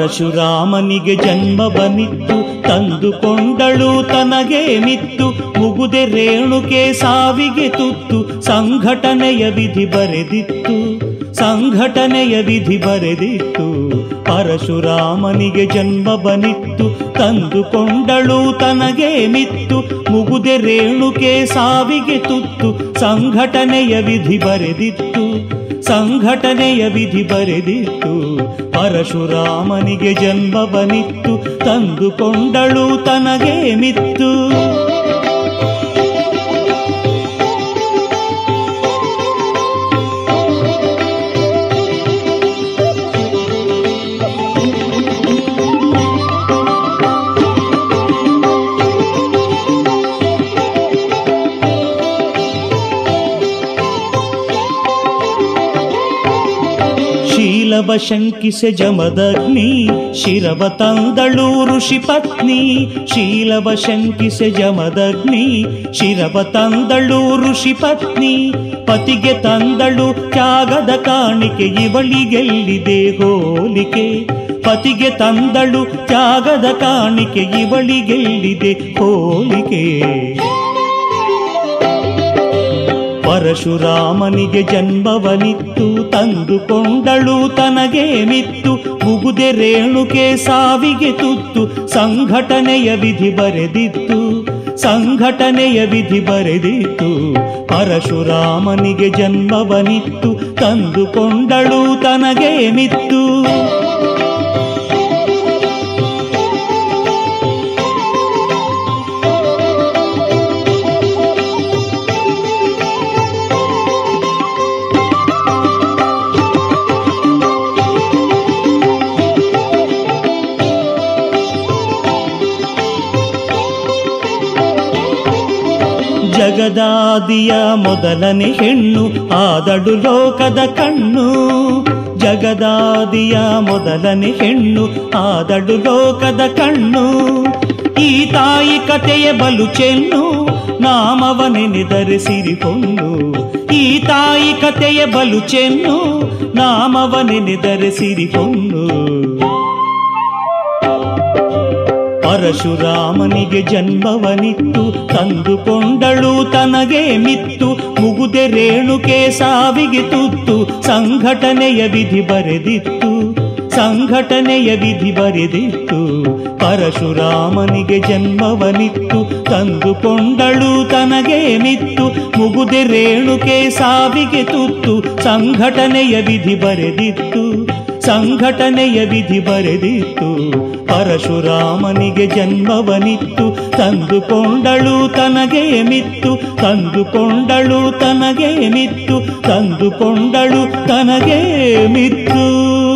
ಪರಶುರಾಮನಿಗೆ ಜನ್ಮ ಬನಿತ್ತು ತಂದುಕೊಂಡಳು ತನಗೆ ಮಿತ್ತು ಮುಗುದೆ ರೇಣುಕೆ ಸಾವಿಗೆ ತುತ್ತು ಸಂಘಟನೆಯ ವಿಧಿ ಬರೆದಿತ್ತು ಸಂಘಟನೆಯ ವಿಧಿ ಬರೆದಿತ್ತು ಪರಶುರಾಮನಿಗೆ ಜನ್ಮ ಬನಿತ್ತು ತಂದುಕೊಂಡಳು ತನಗೆ ಮಿತ್ತು ಮುಗುದೆ ರೇಣುಕೆ ಸಾವಿಗೆ ತುತ್ತು ಸಂಘಟನೆಯ ವಿಧಿ ಬರೆದಿತ್ತು ಸಂಘಟನೆಯ ವಿಧಿ ಬರೆದಿತ್ತು ಪರಶುರಾಮನಿಗೆ ಜನ್ಮ ಬನಿತ್ತು ತಂದುಕೊಂಡಳು ತನಗೆ ಮಿತ್ತು ಶೀಲವ ಶಂಕಿಸೆ ಜಮದಗ್ನಿ ಶಿರವ ತಂದಳು ಋಷಿ ಪತ್ನಿ ಶೀಲವ ಶಂಕಿಸೆ ಜಮದಗ್ನಿ ಶಿರವ ತಂದಳು ಋಷಿ ಪತ್ನಿ ಪತಿಗೆ ತಂದಳು ತ್ಯಾಗದ ಕಾಣಿಕೆ ಇವಳಿಗೆಲ್ಲಿದೆ ಹೋಲಿಕೆ ಪತಿಗೆ ತಂದಳು ತ್ಯಾಗದ ಕಾಣಿಕೆ ಇವಳಿಗೆಲ್ಲಿದೆ ಹೋಲಿಕೆ ಪರಶುರಾಮನಿಗೆ ಜನ್ಮವನಿತ್ತು ತಂದುಕೊಂಡಳು ತನಗೆ ಮಿತ್ತು ಮುಗುದೆ ರೇಣುಕೆ ಸಾವಿಗೆ ತುತ್ತು ಸಂಘಟನೆಯ ವಿಧಿ ಬರೆದಿತ್ತು ಸಂಘಟನೆಯ ವಿಧಿ ಬರೆದಿತ್ತು ಪರಶುರಾಮನಿಗೆ ಜನ್ಮವನಿತ್ತು ತಂದುಕೊಂಡಳು ತನಗೆ ಮಿತ್ತು ಜಗದಾದಿಯ ಮೊದಲನೇ ಹೆಣ್ಣು ಆದಡು ಲೋಕದ ಕಣ್ಣು ಜಗದಾದಿಯ ಮೊದಲನೇ ಹೆಣ್ಣು ಆದಡು ಲೋಕದ ಕಣ್ಣು ಈ ತಾಯಿ ಕಥೆಯ ಬಲು ಚೆನ್ನು ನಾಮವ ನೆನೆದರೆ ಸಿರಿ ಹೊನ್ನು ಈ ತಾಯಿ ಕಥೆಯ ಬಲು ಚೆನ್ನು ನಾಮವ ನೆನೆದರೆ ಸಿರಿ ಹೊನ್ನು ಪರಶುರಾಮನಿಗೆ ಜನ್ಮವನಿತ್ತು ತಂದುಕೊಂಡಳು ತನಗೆ ಮಿತ್ತು ಮುಗುದೆ ರೇಣುಕೆ ಸಾವಿಗೆ ತುತ್ತು ಸಂಘಟನೆಯ ವಿಧಿ ಬರೆದಿತ್ತು ಸಂಘಟನೆಯ ವಿಧಿ ಬರೆದಿತ್ತು ಪರಶುರಾಮನಿಗೆ ಜನ್ಮವನಿತ್ತು ತಂದುಕೊಂಡಳು ತನಗೆ ಮಿತ್ತು ಮುಗುದೆ ರೇಣುಕೆ ಸಾವಿಗೆ ತುತ್ತು ಸಂಘಟನೆಯ ವಿಧಿ ಬರೆದಿತ್ತು ಸಂಘಟನೆಯ ವಿಧಿ ಬರೆದಿತ್ತು ಪರಶುರಾಮನಿಗೆ ಜನ್ಮವನಿತ್ತು ತಂದುಕೊಂಡಳು ತನಗೆ ಮಿತ್ತು ತಂದುಕೊಂಡಳು ತನಗೆ ಮಿತ್ತು ತಂದುಕೊಂಡಳು ತನಗೆ ಮಿತ್ತು